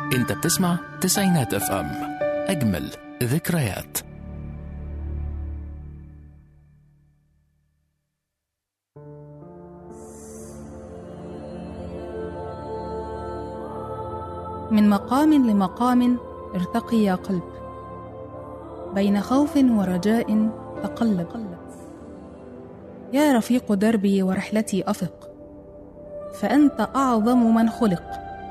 انت بتسمع تسعينات اف ام اجمل ذكريات من مقام لمقام ارتقي يا قلب بين خوف ورجاء تقلب يا رفيق دربي ورحلتي افق فانت اعظم من خلق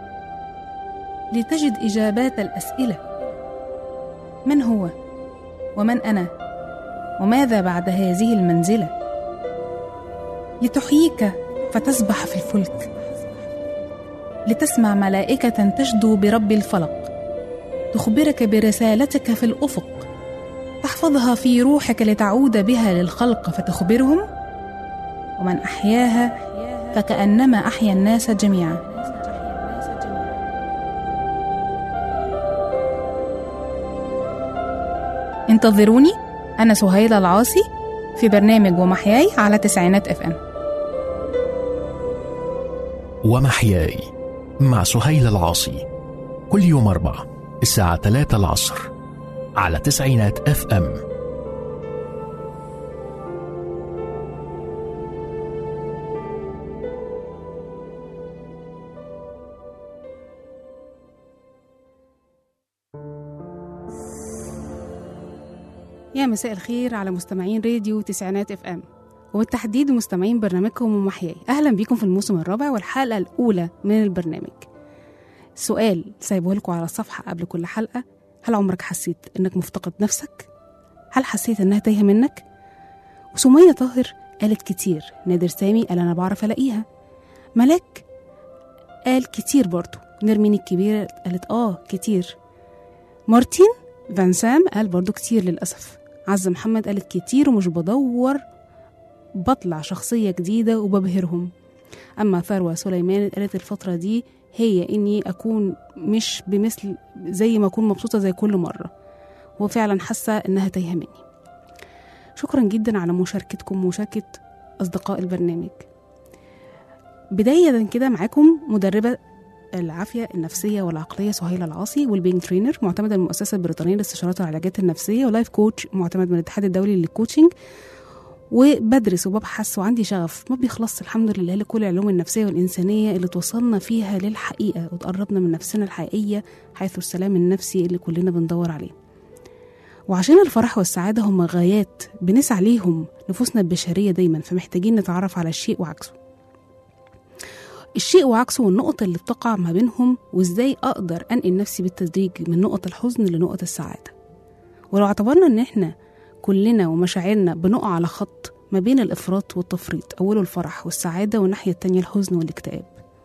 لتجد اجابات الاسئله من هو ومن انا وماذا بعد هذه المنزله لتحييك فتسبح في الفلك لتسمع ملائكة تشدو برب الفلق تخبرك برسالتك في الأفق تحفظها في روحك لتعود بها للخلق فتخبرهم ومن أحياها فكأنما أحيا الناس جميعا انتظروني أنا سهيلة العاصي في برنامج ومحياي على تسعينات اف ام ومحياي مع سهيل العاصي كل يوم أربعة الساعة 3 العصر على تسعينات اف ام يا مساء الخير على مستمعين راديو تسعينات اف ام وبالتحديد مستمعين برنامجكم ومحياي اهلا بيكم في الموسم الرابع والحلقه الاولى من البرنامج سؤال سايبه لكم على الصفحه قبل كل حلقه هل عمرك حسيت انك مفتقد نفسك هل حسيت انها تايهه منك وسمية طاهر قالت كتير نادر سامي قال انا بعرف الاقيها ملاك قال كتير برضو نرمين الكبيرة قالت اه كتير مارتين فان سام قال برضو كتير للأسف عزة محمد قالت كتير ومش بدور بطلع شخصية جديدة وببهرهم أما ثروة سليمان قالت الفترة دي هي إني أكون مش بمثل زي ما أكون مبسوطة زي كل مرة وفعلا حاسة إنها تايهة مني شكرا جدا على مشاركتكم ومشاركة أصدقاء البرنامج بداية كده معاكم مدربة العافية النفسية والعقلية سهيلة العاصي والبينج ترينر معتمدة من المؤسسة البريطانية للاستشارات والعلاجات النفسية ولايف كوتش معتمد من الاتحاد الدولي للكوتشنج وبدرس وببحث وعندي شغف ما بيخلصش الحمد لله لكل العلوم النفسية والإنسانية اللي توصلنا فيها للحقيقة وتقربنا من نفسنا الحقيقية حيث السلام النفسي اللي كلنا بندور عليه وعشان الفرح والسعادة هم غايات بنسعى ليهم نفوسنا البشرية دايما فمحتاجين نتعرف على الشيء وعكسه الشيء وعكسه والنقط اللي بتقع ما بينهم وازاي اقدر انقل نفسي بالتدريج من نقط الحزن لنقط السعادة ولو اعتبرنا ان احنا كلنا ومشاعرنا بنقع على خط ما بين الافراط والتفريط اوله الفرح والسعادة والناحية التانية الحزن والاكتئاب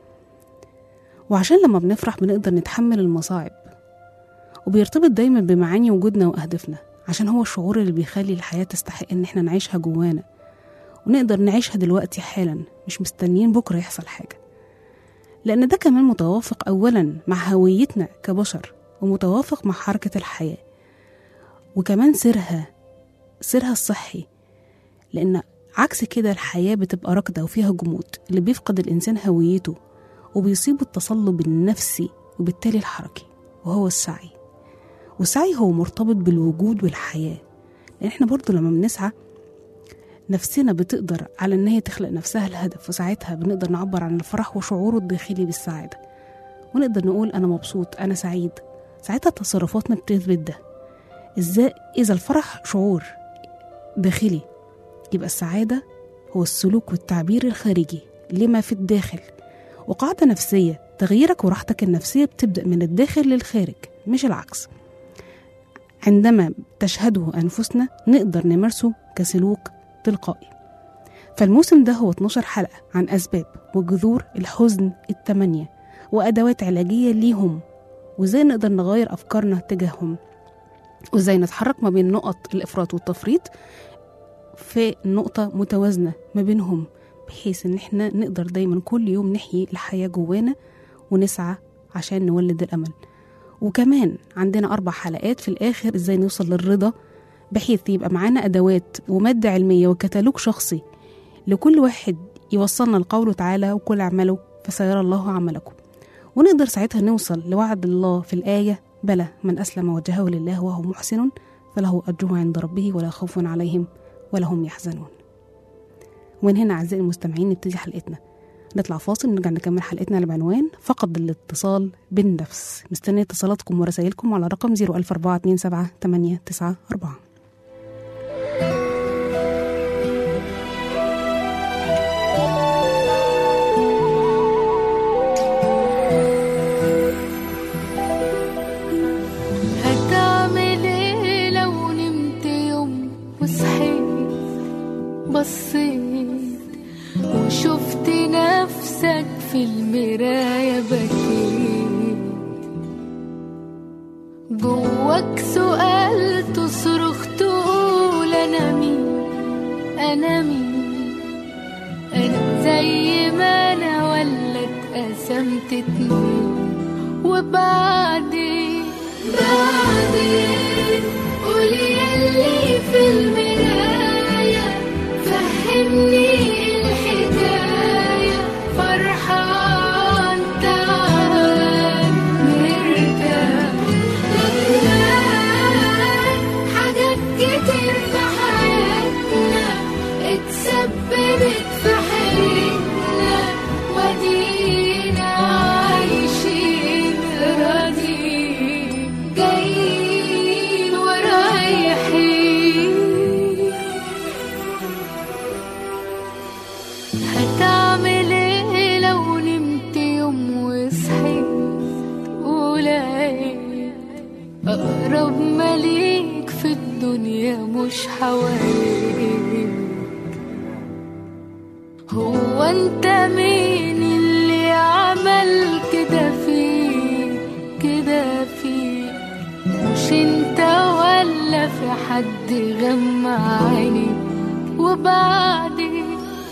وعشان لما بنفرح بنقدر نتحمل المصاعب وبيرتبط دايما بمعاني وجودنا واهدافنا عشان هو الشعور اللي بيخلي الحياة تستحق ان احنا نعيشها جوانا ونقدر نعيشها دلوقتي حالا مش مستنيين بكرة يحصل حاجة لأن ده كمان متوافق أولا مع هويتنا كبشر ومتوافق مع حركة الحياة وكمان سرها سرها الصحي لأن عكس كده الحياة بتبقى راكدة وفيها جمود اللي بيفقد الإنسان هويته وبيصيبه التصلب النفسي وبالتالي الحركي وهو السعي والسعي هو مرتبط بالوجود والحياة لأن احنا برضو لما بنسعى نفسنا بتقدر على ان هي تخلق نفسها الهدف وساعتها بنقدر نعبر عن الفرح وشعوره الداخلي بالسعادة ونقدر نقول انا مبسوط انا سعيد ساعتها تصرفاتنا بتثبت ده ازاي اذا الفرح شعور داخلي يبقى السعادة هو السلوك والتعبير الخارجي لما في الداخل وقاعدة نفسية تغييرك وراحتك النفسية بتبدأ من الداخل للخارج مش العكس عندما تشهده أنفسنا نقدر نمارسه كسلوك تلقائي فالموسم ده هو 12 حلقة عن أسباب وجذور الحزن التمانية وأدوات علاجية ليهم وإزاي نقدر نغير أفكارنا تجاههم وإزاي نتحرك ما بين نقط الإفراط والتفريط في نقطة متوازنة ما بينهم بحيث إن إحنا نقدر دايما كل يوم نحيي الحياة جوانا ونسعى عشان نولد الأمل وكمان عندنا أربع حلقات في الآخر إزاي نوصل للرضا بحيث يبقى معانا أدوات ومادة علمية وكتالوج شخصي لكل واحد يوصلنا لقوله تعالى وكل اعملوا فسيرى الله عملكم ونقدر ساعتها نوصل لوعد الله في الآية بلى من أسلم وجهه لله وهو محسن فله أجره عند ربه ولا خوف عليهم ولا هم يحزنون ومن هنا أعزائي المستمعين نبتدي حلقتنا نطلع فاصل ونرجع نكمل حلقتنا اللي بعنوان فقد الاتصال بالنفس مستنية اتصالاتكم ورسائلكم على رقم 01427 هتعمل ايه لو نمت يوم وصحيت بصيت وشفت نفسك في المراية بكيت جواك سؤال تصرخ تقول انا مين انا مين انا زي ما انا ولا اتقسمت اتنين وبعدين بعدين قولي يلي في المراية فهمني الحكاية فرحان تعال نرتاح ندمان حاجات كتير في حياتنا اتسببت في حياتنا ودينا عايشين راضيين جايين ورايحين هتعمل ايه لو نمت يوم وصحيت ولقيت أقرب مليك في الدنيا مش حواليك هو انت مين اللي عمل كده فيك كده فيك مش انت ولا في حد غمى عينيك وبعدين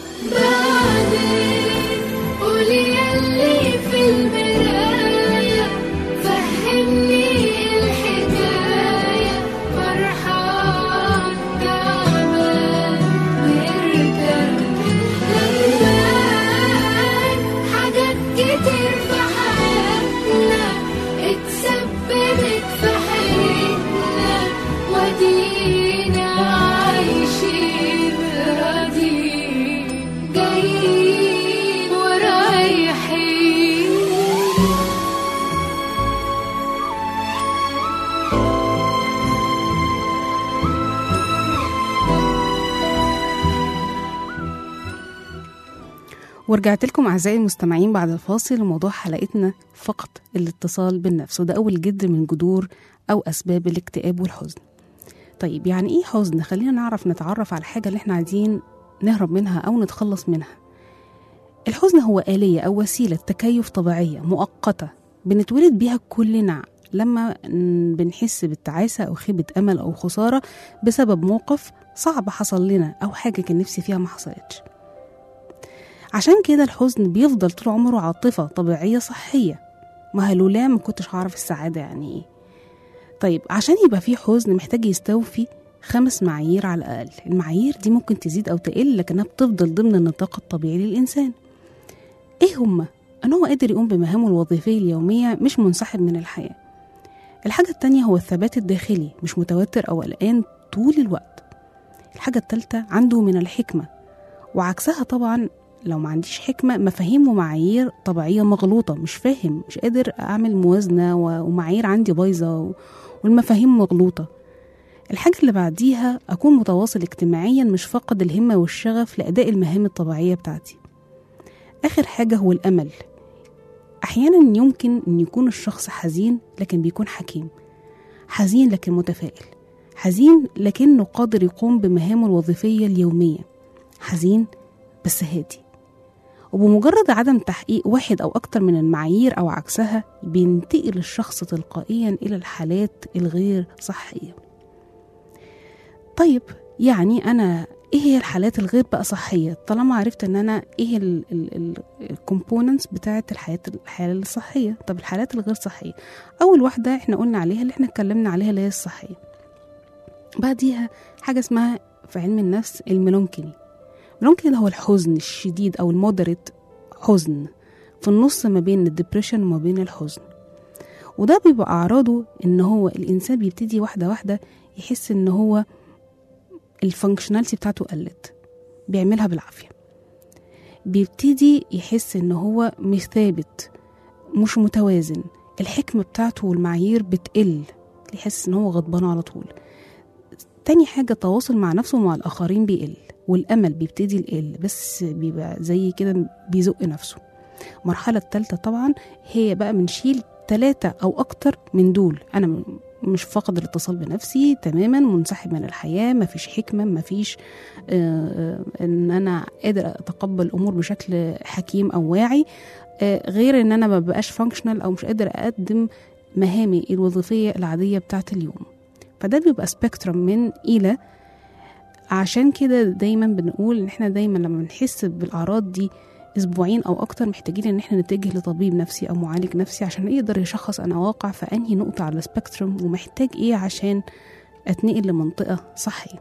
بعدين قولي يلي في المراية فهمني الحكاية فرحان تعبان مرتاح ندمان حاجات كتير في حياتنا اتسببت في حياتنا ودينا عايشين راضيين جايين ورايحين ورجعت لكم أعزائي المستمعين بعد الفاصل وموضوع حلقتنا فقط الاتصال بالنفس وده أول جذر من جذور أو أسباب الاكتئاب والحزن طيب يعني إيه حزن؟ خلينا نعرف نتعرف على الحاجة اللي إحنا عايزين نهرب منها أو نتخلص منها الحزن هو آلية أو وسيلة تكيف طبيعية مؤقتة بنتولد بيها كلنا لما ن- بنحس بالتعاسة أو خيبة أمل أو خسارة بسبب موقف صعب حصل لنا أو حاجة كان نفسي فيها ما حصلتش عشان كده الحزن بيفضل طول عمره عاطفة طبيعية صحية ما لولا ما كنتش هعرف السعادة يعني ايه طيب عشان يبقى في حزن محتاج يستوفي خمس معايير على الأقل المعايير دي ممكن تزيد أو تقل لكنها بتفضل ضمن النطاق الطبيعي للإنسان إيه هما؟ أن هو قادر يقوم بمهامه الوظيفية اليومية مش منسحب من الحياة الحاجة التانية هو الثبات الداخلي مش متوتر أو قلقان طول الوقت الحاجة التالتة عنده من الحكمة وعكسها طبعا لو ما عنديش حكمة مفاهيم ومعايير طبيعية مغلوطة مش فاهم مش قادر أعمل موازنة و- ومعايير عندي بايظة و- والمفاهيم مغلوطة الحاجة اللي بعديها أكون متواصل اجتماعيا مش فاقد الهمة والشغف لأداء المهام الطبيعية بتاعتي آخر حاجة هو الأمل أحيانا يمكن أن يكون الشخص حزين لكن بيكون حكيم حزين لكن متفائل حزين لكنه قادر يقوم بمهامه الوظيفية اليومية حزين بس هادي وبمجرد عدم تحقيق واحد أو أكتر من المعايير أو عكسها بينتقل الشخص تلقائيا إلى الحالات الغير صحية طيب يعني أنا إيه هي الحالات الغير بقى صحية طالما عرفت إن أنا إيه الكومبوننتس بتاعة الحياة الحالة الصحية طب الحالات الغير صحية أول واحدة إحنا قلنا عليها اللي إحنا اتكلمنا عليها اللي هي الصحية بعديها حاجة اسمها في علم النفس الميلونكيني الميلونكيني ده هو الحزن الشديد أو المودريت حزن في النص ما بين الدبريشن وما بين الحزن وده بيبقى أعراضه إن هو الإنسان بيبتدي واحدة واحدة يحس إن هو الفانكشناليتي بتاعته قلت بيعملها بالعافية بيبتدي يحس إن هو مش ثابت مش متوازن الحكمة بتاعته والمعايير بتقل يحس إن هو غضبان على طول تاني حاجة التواصل مع نفسه ومع الآخرين بيقل والأمل بيبتدي يقل بس بيبقى زي كده بيزق نفسه المرحلة التالتة طبعا هي بقى بنشيل تلاتة أو أكتر من دول أنا م- مش فاقد الاتصال بنفسي تماما منسحب من الحياة مفيش حكمة مفيش آه، آه، إن أنا قادر أتقبل الأمور بشكل حكيم أو واعي آه، غير إن أنا ما بقاش فانكشنال أو مش قادر أقدم مهامي الوظيفية العادية بتاعت اليوم فده بيبقى سبيكترم من إلى عشان كده دايما بنقول ان احنا دايما لما بنحس بالاعراض دي اسبوعين او اكتر محتاجين ان احنا نتجه لطبيب نفسي او معالج نفسي عشان يقدر يشخص انا واقع في انهي نقطه على السبيكتروم ومحتاج ايه عشان اتنقل لمنطقه صحيه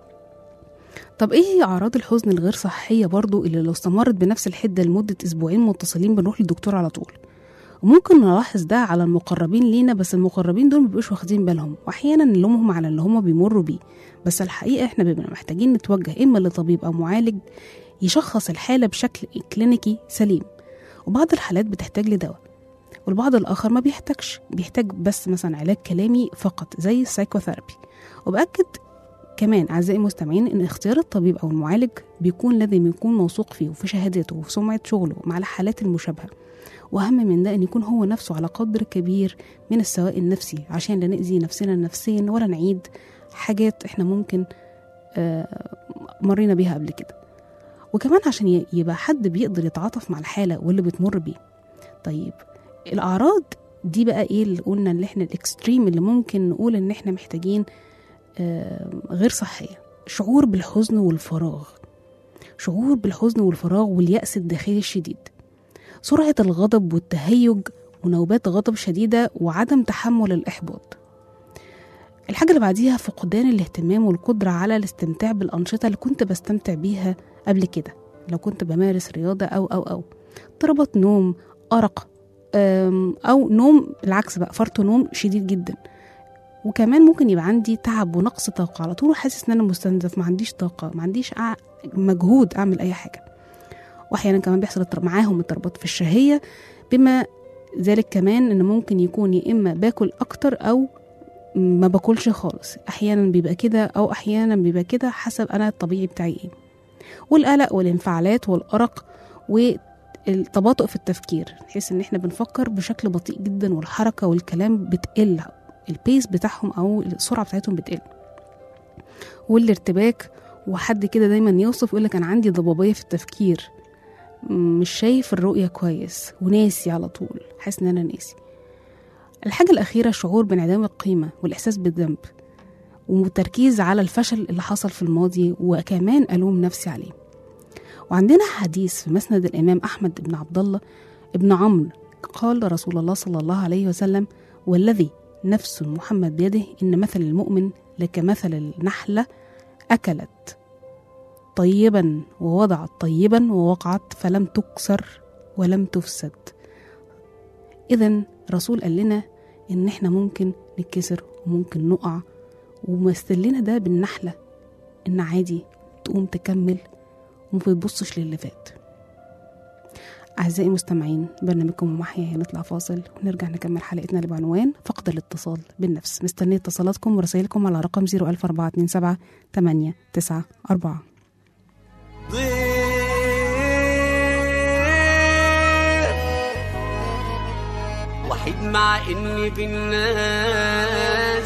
طب ايه هي اعراض الحزن الغير صحيه برضو اللي لو استمرت بنفس الحده لمده اسبوعين متصلين بنروح للدكتور على طول وممكن نلاحظ ده على المقربين لينا بس المقربين دول مبيبقوش واخدين بالهم واحيانا نلومهم على اللي هم بيمروا بيه بس الحقيقه احنا بنبقى محتاجين نتوجه اما لطبيب او معالج يشخص الحاله بشكل كلينيكي سليم وبعض الحالات بتحتاج لدواء والبعض الاخر ما بيحتاجش بيحتاج بس مثلا علاج كلامي فقط زي السايكوثيرابي وباكد كمان اعزائي المستمعين ان اختيار الطبيب او المعالج بيكون لازم يكون موثوق فيه وفي شهادته وفي سمعه شغله مع الحالات المشابهه واهم من ده ان يكون هو نفسه على قدر كبير من السواء النفسي عشان لا ناذي نفسنا نفسيا ولا نعيد حاجات احنا ممكن آه، مرينا بيها قبل كده وكمان عشان ي- يبقى حد بيقدر يتعاطف مع الحالة واللي بتمر بيه طيب الأعراض دي بقى ايه اللي قلنا اللي احنا الاكستريم اللي ممكن نقول ان احنا محتاجين آه، غير صحية شعور بالحزن والفراغ شعور بالحزن والفراغ واليأس الداخلي الشديد سرعة الغضب والتهيج ونوبات غضب شديدة وعدم تحمل الإحباط الحاجة اللي بعديها فقدان الاهتمام والقدرة على الاستمتاع بالأنشطة اللي كنت بستمتع بيها قبل كده لو كنت بمارس رياضة أو أو أو اضطرابات نوم أرق أم، أو نوم العكس بقى فرط نوم شديد جدا وكمان ممكن يبقى عندي تعب ونقص طاقة على طول حاسس إن أنا مستنزف ما عنديش طاقة ما عنديش أع- مجهود أعمل أي حاجة وأحيانا كمان بيحصل اضطر- معاهم اضطرابات في الشهية بما ذلك كمان إن ممكن يكون يا إما باكل أكتر أو ما باكلش خالص احيانا بيبقى كده او احيانا بيبقى كده حسب انا الطبيعي بتاعي ايه والقلق والانفعالات والارق والتباطؤ في التفكير نحس ان احنا بنفكر بشكل بطيء جدا والحركه والكلام بتقل البيس بتاعهم او السرعه بتاعتهم بتقل والارتباك وحد كده دايما يوصف يقول لك انا عندي ضبابيه في التفكير مش شايف الرؤيه كويس وناسي على طول حاسس ان انا ناسي الحاجة الأخيرة شعور بانعدام القيمة والإحساس بالذنب والتركيز على الفشل اللي حصل في الماضي وكمان ألوم نفسي عليه وعندنا حديث في مسند الإمام أحمد بن عبد الله ابن عمرو قال رسول الله صلى الله عليه وسلم والذي نفس محمد بيده إن مثل المؤمن لكمثل النحلة أكلت طيبا ووضعت طيبا ووقعت فلم تكسر ولم تفسد إذا الرسول قال لنا إن إحنا ممكن نتكسر وممكن نقع ومثل لنا ده بالنحلة إن عادي تقوم تكمل وما بتبصش للي فات أعزائي المستمعين برنامجكم محيا هنطلع فاصل ونرجع نكمل حلقتنا اللي بعنوان فقد الاتصال بالنفس مستنية اتصالاتكم ورسائلكم على رقم 01427 894 ضيف وحيد مع اني بالناس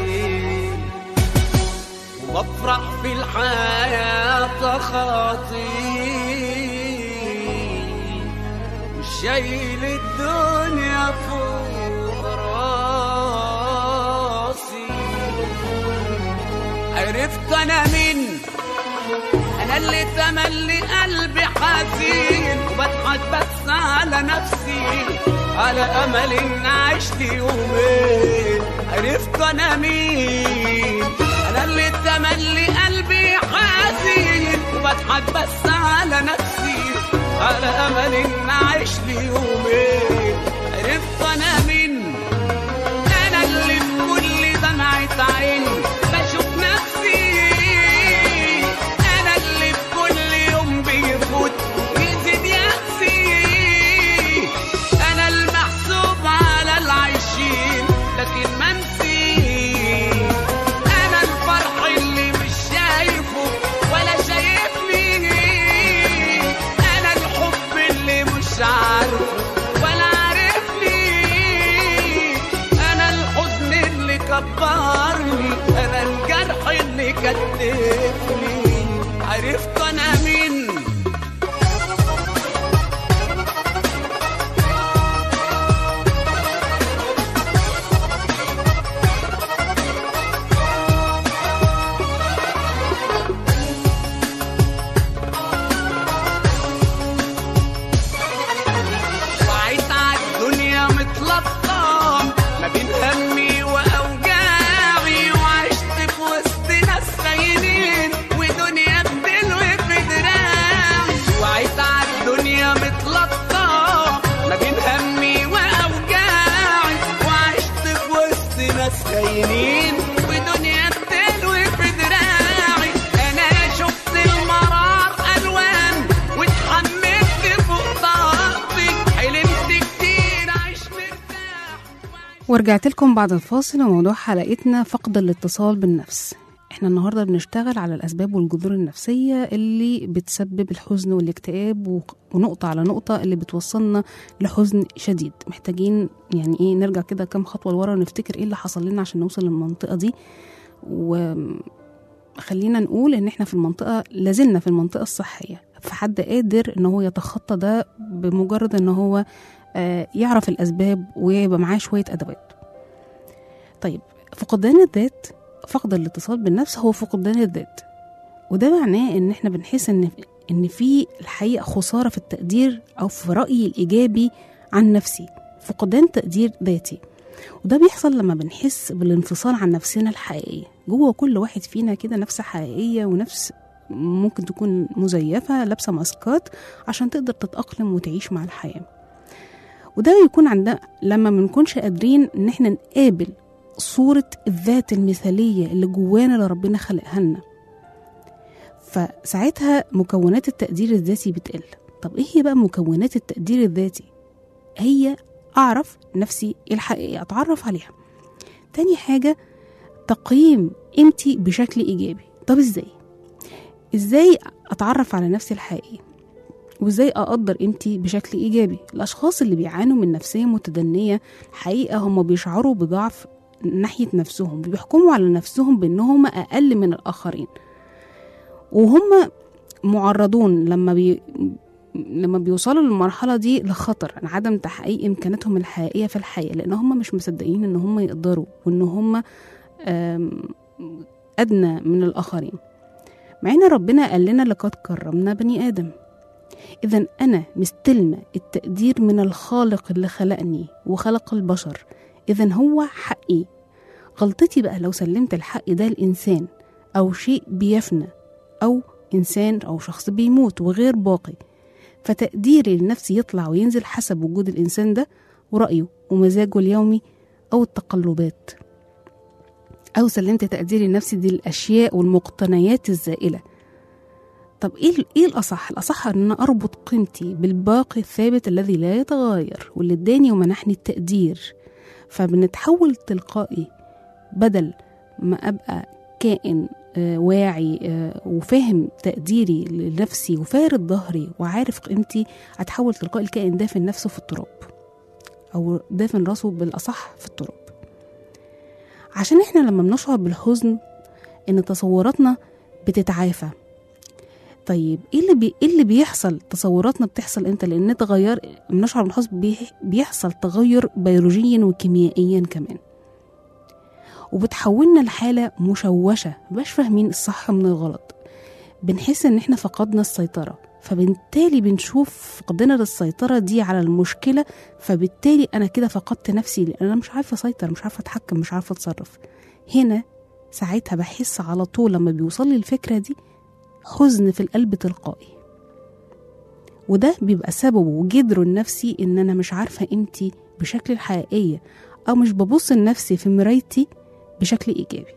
وبفرح في الحياة خاطي وشايل الدنيا فوق راسي عرفت انا مين انا اللي تملي قلبي حزين وبضحك بس على نفسي على امل ان اعيش لي يومين عرفت انا مين انا اللي تملي قلبي حزين وبضحك بس على نفسي على امل ان اعيش لي يومين كتفني عرفت انا مين وعيت عالدنيا متلطم ما بين همي واوجاعي وعشت في وسط ناس خاينين ودنيا بتلوي في دراعي وعيت عالدنيا متلطم ما بين همي واوجاعي وعشت في وسط ناس خاينين ودنيا بتلوي في دراعي انا شفت المرار الوان واتحملت فوق طاقتي حلمت كتير عيش مرتاح ورجعت لكم بعد الفاصل وموضوع حلقتنا فقد الاتصال بالنفس احنا النهارده بنشتغل على الاسباب والجذور النفسيه اللي بتسبب الحزن والاكتئاب و- ونقطه على نقطه اللي بتوصلنا لحزن شديد محتاجين يعني ايه نرجع كده كام خطوه لورا ونفتكر ايه اللي حصل لنا عشان نوصل للمنطقه دي وخلينا نقول ان احنا في المنطقه لازلنا في المنطقه الصحيه فحد قادر ان هو يتخطى ده بمجرد ان هو آه، يعرف الاسباب ويبقى معاه شويه ادوات طيب فقدان الذات فقد الاتصال بالنفس هو فقدان الذات وده معناه ان احنا بنحس ان ان في الحقيقه خساره في التقدير او في رايي الايجابي عن نفسي فقدان تقدير ذاتي وده بيحصل لما بنحس بالانفصال عن نفسنا الحقيقيه جوه كل واحد فينا كده نفس حقيقيه ونفس ممكن تكون مزيفه لابسه ماسكات عشان تقدر تتاقلم وتعيش مع الحياه وده بيكون عندنا لما ما بنكونش قادرين ان احنا نقابل صورة الذات المثالية اللي جوانا اللي ربنا خلقها لنا فساعتها مكونات التقدير الذاتي بتقل طب ايه هي بقى مكونات التقدير الذاتي هي اعرف نفسي إيه الحقيقة اتعرف عليها تاني حاجة تقييم قيمتي بشكل ايجابي طب ازاي ازاي اتعرف على نفسي الحقيقية وازاي اقدر قيمتي بشكل ايجابي الاشخاص اللي بيعانوا من نفسيه متدنيه حقيقه هم بيشعروا بضعف ناحيه نفسهم بيحكموا على نفسهم بانهم اقل من الاخرين وهم معرضون لما بي لما بيوصلوا للمرحلة دي لخطر عن عدم تحقيق إمكاناتهم الحقيقية في الحياة لأن هم مش مصدقين إن هم يقدروا وإن هم آم، أدنى من الآخرين مع إن ربنا قال لنا لقد كرمنا بني آدم إذا أنا مستلمة التقدير من الخالق اللي خلقني وخلق البشر إذا هو حقي غلطتي بقى لو سلمت الحق ده لإنسان أو شيء بيفنى أو إنسان أو شخص بيموت وغير باقي فتقديري لنفسي يطلع وينزل حسب وجود الإنسان ده ورأيه ومزاجه اليومي أو التقلبات أو سلمت تقديري لنفسي دي الأشياء والمقتنيات الزائلة طب ايه ايه الاصح الاصح ان انا اربط قيمتي بالباقي الثابت الذي لا يتغير واللي اداني ومنحني التقدير فبنتحول تلقائي بدل ما ابقى كائن آه، واعي آه، وفاهم تقديري لنفسي وفارد ظهري وعارف قيمتي اتحول تلقائي الكائن دافن نفسه في التراب او دافن راسه بالاصح في التراب عشان احنا لما بنشعر بالحزن ان تصوراتنا بتتعافى طيب ايه اللي بي... ايه اللي بيحصل تصوراتنا بتحصل امتى لان تغير بنشعر بالحزن بي... بيحصل تغير بيولوجيا وكيميائيا كمان وبتحولنا لحاله مشوشه مبقاش فاهمين الصح من الغلط بنحس ان احنا فقدنا السيطره فبالتالي بنشوف فقدنا للسيطرة دي على المشكلة فبالتالي أنا كده فقدت نفسي لأن أنا مش عارفة أسيطر مش عارفة أتحكم مش عارفة أتصرف هنا ساعتها بحس على طول لما بيوصل لي الفكرة دي حزن في القلب تلقائي وده بيبقى سببه وجدره النفسي ان انا مش عارفه قيمتي بشكل الحقيقيه او مش ببص لنفسي في مرايتي بشكل ايجابي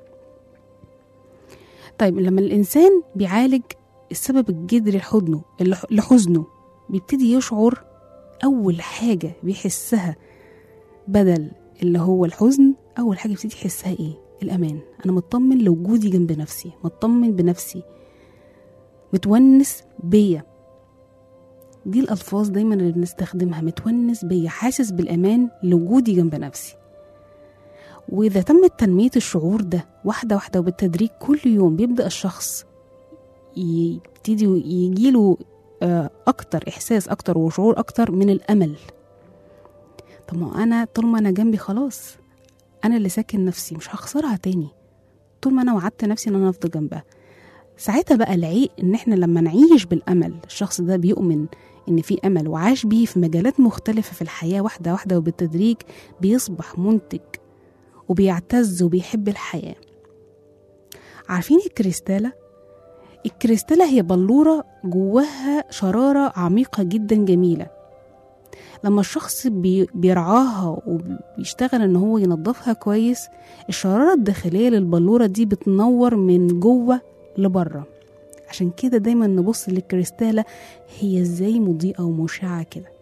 طيب لما الانسان بيعالج السبب الجذري لحزنه لحزنه بيبتدي يشعر اول حاجه بيحسها بدل اللي هو الحزن اول حاجه بيبتدي يحسها ايه الامان انا مطمن لوجودي جنب نفسي مطمن بنفسي متونس بيا دي الألفاظ دايما اللي بنستخدمها متونس بيا حاسس بالأمان لوجودي جنب نفسي وإذا تمت تنمية الشعور ده واحدة واحدة وبالتدريج كل يوم بيبدأ الشخص يبتدي يجيله آه، أكتر إحساس أكتر وشعور أكتر من الأمل طب ما أنا طول ما أنا جنبي خلاص أنا اللي ساكن نفسي مش هخسرها تاني طول ما أنا وعدت نفسي إن أنا أفضل جنبها ساعتها بقى العيق إن إحنا لما نعيش بالأمل الشخص ده بيؤمن إن في أمل وعاش بيه في مجالات مختلفة في الحياة واحدة واحدة وبالتدريج بيصبح منتج وبيعتز وبيحب الحياة عارفين الكريستالة؟ الكريستالة هي بلورة جواها شرارة عميقة جدا جميلة لما الشخص بي بيرعاها وبيشتغل ان هو ينظفها كويس الشرارة الداخلية للبلورة دي بتنور من جوه لبره عشان كده دايما نبص للكريستالة هي ازاي مضيئة ومشعة كده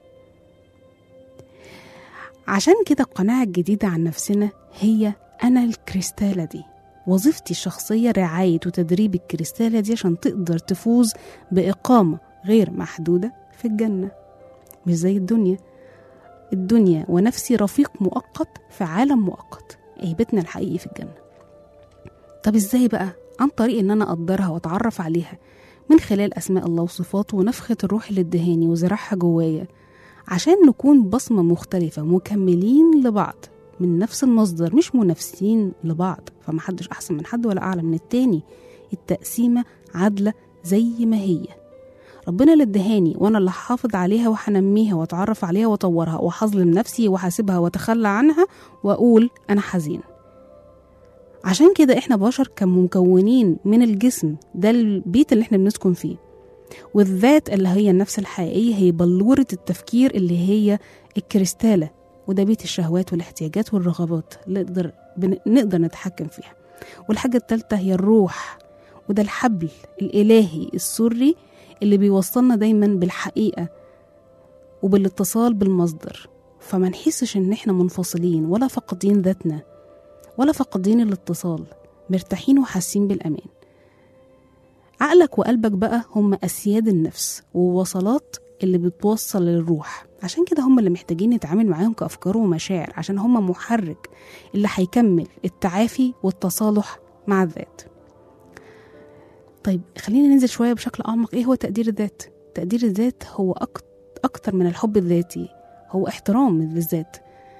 عشان كده القناعة الجديدة عن نفسنا هي أنا الكريستالة دي وظيفتي الشخصية رعاية وتدريب الكريستالة دي عشان تقدر تفوز بإقامة غير محدودة في الجنة مش زي الدنيا الدنيا ونفسي رفيق مؤقت في عالم مؤقت أي بيتنا الحقيقي في الجنة طب ازاي بقى؟ عن طريق ان انا اقدرها واتعرف عليها من خلال اسماء الله وصفاته ونفخة الروح اللي ادهاني وزرعها جوايا عشان نكون بصمة مختلفة مكملين لبعض من نفس المصدر مش منافسين لبعض فمحدش أحسن من حد ولا أعلى من التاني التقسيمة عادلة زي ما هي ربنا اللي ادهاني وانا اللي هحافظ عليها وهنميها واتعرف عليها واطورها وهظلم نفسي وهسيبها واتخلى عنها واقول انا حزين عشان كده احنا بشر كمكونين من الجسم ده البيت اللي احنا بنسكن فيه والذات اللي هي النفس الحقيقية هي بلورة التفكير اللي هي الكريستالة وده بيت الشهوات والاحتياجات والرغبات اللي نقدر, بن... نقدر نتحكم فيها والحاجة التالتة هي الروح وده الحبل الإلهي السري اللي بيوصلنا دايما بالحقيقة وبالاتصال بالمصدر فما نحسش ان احنا منفصلين ولا فاقدين ذاتنا ولا فاقدين الاتصال مرتاحين وحاسين بالأمان عقلك وقلبك بقى هم أسياد النفس ووصلات اللي بتوصل للروح عشان كده هم اللي محتاجين نتعامل معاهم كأفكار ومشاعر عشان هم محرك اللي هيكمل التعافي والتصالح مع الذات طيب خلينا ننزل شوية بشكل أعمق إيه هو تقدير الذات تقدير الذات هو أك- أكتر من الحب الذاتي هو احترام للذات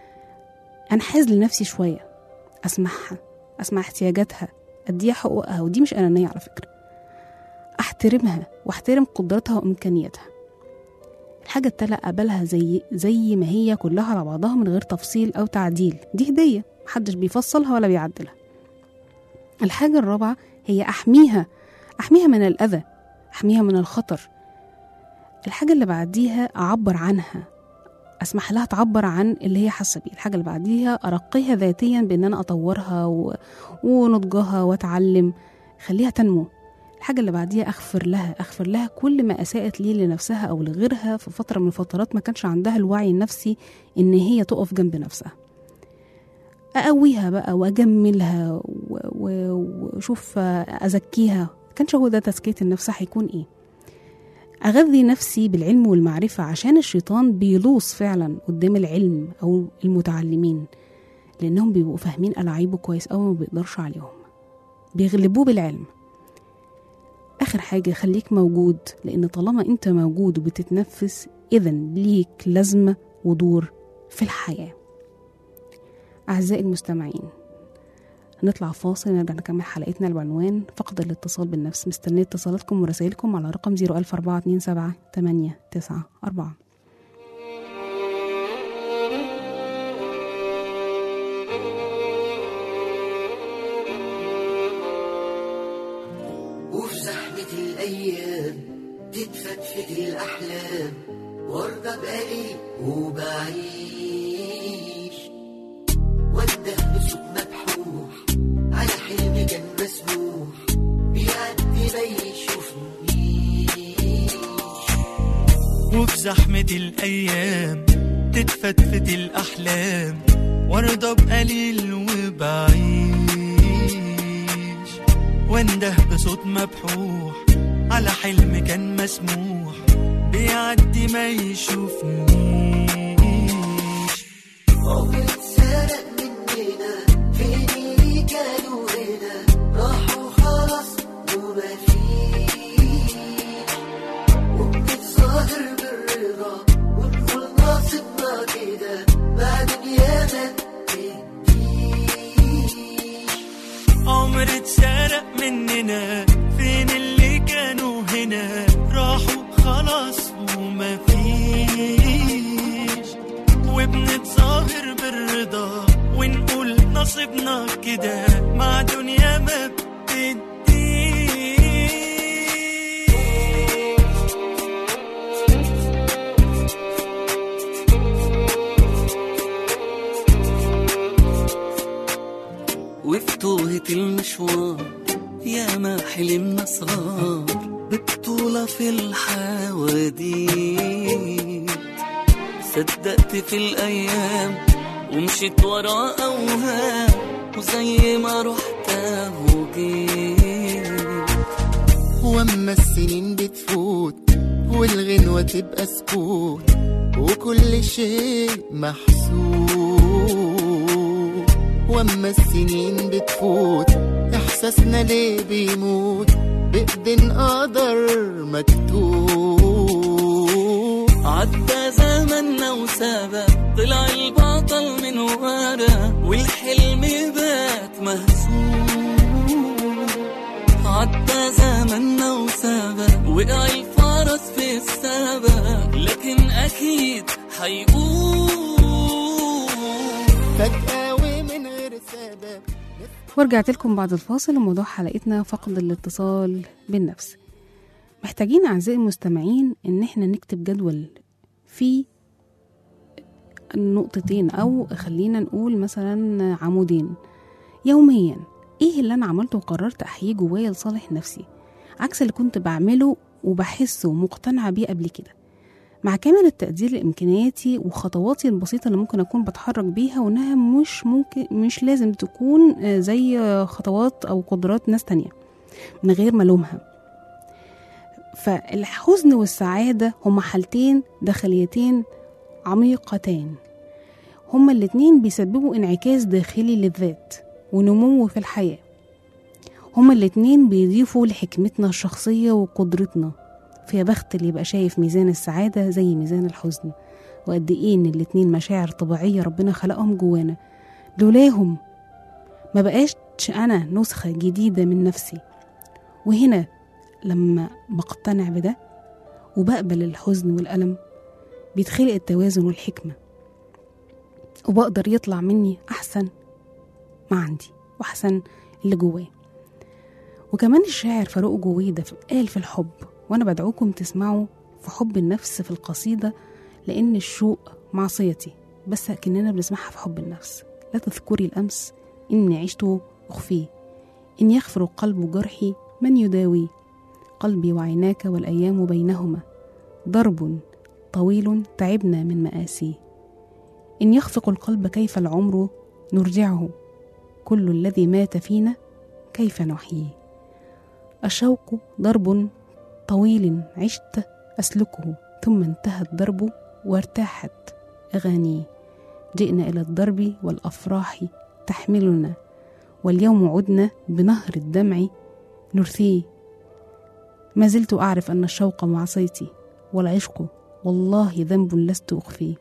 أنحاز لنفسي شوية أسمعها أسمع احتياجاتها أديها حقوقها ودي مش أنانية على فكرة أحترمها وأحترم قدراتها وإمكانياتها الحاجة التالتة أقبلها زي زي ما هي كلها على بعضها من غير تفصيل أو تعديل دي هدية محدش بيفصلها ولا بيعدلها الحاجة الرابعة هي أحميها أحميها من الأذى أحميها من الخطر الحاجة اللي بعديها أعبر عنها أسمح لها تعبر عن اللي هي حاسة بيه الحاجة اللي بعديها أرقيها ذاتيا بإن أنا أطورها و... ونضجها وأتعلم خليها تنمو الحاجة اللي بعديها أغفر لها أغفر لها كل ما أساءت لي لنفسها أو لغيرها في فترة من الفترات ما كانش عندها الوعي النفسي إن هي تقف جنب نفسها أقويها بقى وأجملها و- و- وأشوف أزكيها كانش هو ده تزكية النفس هيكون إيه أغذي نفسي بالعلم والمعرفة عشان الشيطان بيلوص فعلا قدام العلم أو المتعلمين لأنهم بيبقوا فاهمين ألاعيبه كويس أوي وما بيقدرش عليهم بيغلبوه بالعلم آخر حاجة خليك موجود لأن طالما أنت موجود وبتتنفس إذا ليك لازمة ودور في الحياة أعزائي المستمعين هنطلع فاصل نرجع نكمل حلقتنا بعنوان فقد الاتصال بالنفس مستنية اتصالاتكم ورسائلكم على رقم 00427 894 وفي زحمة الأيام تتفتفت الأحلام وارضى بقليل وبعيش وانده بصوت مبحوح على حلم كان مسموح بيعدي ما يشوفنيش وفي زحمة الأيام تتفتفت الأحلام وارضى بقليل وبعيش وانده بصوت مبحوح على حلم كان مسموح بيعدي ما يشوفنيش عمر اتسرق مننا في هنا فين اللي كانوا هنا راحوا خلاص وما فيش وبنتظاهر بالرضا ونقول نصيبنا كده مع دنيا ما بتديش وفي توهة المشوار يا ما حلمنا صار ببطولة في الحواديت صدقت في الأيام ومشيت ورا أوهام وزي ما رحت وجيت واما السنين بتفوت والغنوة تبقى سكوت وكل شيء محسوب واما السنين بتفوت احساسنا ليه بيموت بإيدين قدر مكتوب عدى زمننا وسابق طلع البطل من ورا والحلم بات مهزوم عدى زمننا وسابق وقع الفرس في السبق لكن أكيد حيقوم فجأة ومن غير سبب ورجعت لكم بعد الفاصل وموضوع حلقتنا فقد الاتصال بالنفس محتاجين أعزائي المستمعين إن احنا نكتب جدول فيه نقطتين أو خلينا نقول مثلا عمودين يوميا إيه اللي أنا عملته وقررت أحييه جوايا لصالح نفسي عكس اللي كنت بعمله وبحسه ومقتنعة بيه قبل كده مع كامل التقدير لإمكانياتي وخطواتي البسيطة اللي ممكن أكون بتحرك بيها وإنها مش ممكن مش لازم تكون آه، زي آه، خطوات أو قدرات ناس تانية من غير ما ألومها فالحزن والسعادة هما حالتين داخليتين عميقتان هما الاتنين بيسببوا انعكاس داخلي للذات ونمو في الحياة هما الاتنين بيضيفوا لحكمتنا الشخصية وقدرتنا فيا بخت اللي يبقى شايف ميزان السعادة زي ميزان الحزن وقد ايه ان الاتنين مشاعر طبيعية ربنا خلقهم جوانا لولاهم ما بقاش انا نسخة جديدة من نفسي وهنا لما بقتنع بده وبقبل الحزن والألم بيتخلق التوازن والحكمة وبقدر يطلع مني أحسن ما عندي وأحسن اللي جوايا وكمان الشاعر فاروق جويدة قال في الحب وأنا بدعوكم تسمعوا في حب النفس في القصيدة لأن الشوق معصيتي بس أكننا بنسمعها في حب النفس لا تذكري الأمس إني عشت أخفيه إن يغفر القلب جرحي من يداوي قلبي وعيناك والأيام بينهما ضرب طويل تعبنا من مآسيه إن يخفق القلب كيف العمر نرجعه كل الذي مات فينا كيف نحييه الشوق ضرب طويل عشت أسلكه ثم انتهى الضرب وارتاحت أغانيه جئنا إلى الضرب والأفراح تحملنا واليوم عدنا بنهر الدمع نرثيه ما زلت أعرف أن الشوق معصيتي والعشق والله ذنب لست أخفيه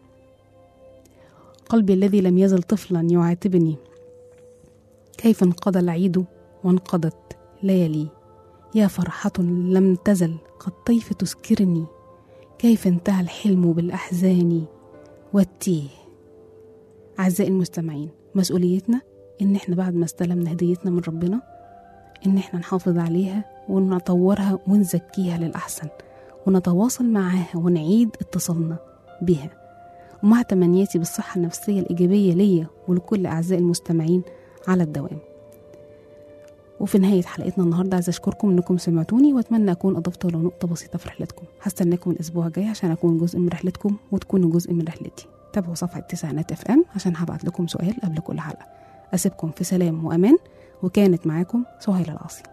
قلبي الذي لم يزل طفلا يعاتبني كيف انقضى العيد وانقضت ليالي يا فرحة لم تزل قد طيف تسكرني كيف انتهى الحلم بالأحزان والتيه أعزائي المستمعين مسؤوليتنا إن إحنا بعد ما استلمنا هديتنا من ربنا إن إحنا نحافظ عليها ونطورها ونزكيها للأحسن ونتواصل معاها ونعيد اتصالنا بها ومع تمنياتي بالصحة النفسية الإيجابية ليا ولكل أعزائي المستمعين على الدوام وفي نهاية حلقتنا النهاردة عايزة أشكركم إنكم سمعتوني وأتمنى أكون أضفت ولو نقطة بسيطة في رحلتكم هستناكم الأسبوع الجاي عشان أكون جزء من رحلتكم وتكونوا جزء من رحلتي تابعوا صفحة تسعينات اف ام عشان هبعت لكم سؤال قبل كل حلقة أسيبكم في سلام وأمان وكانت معاكم سهيل العاصي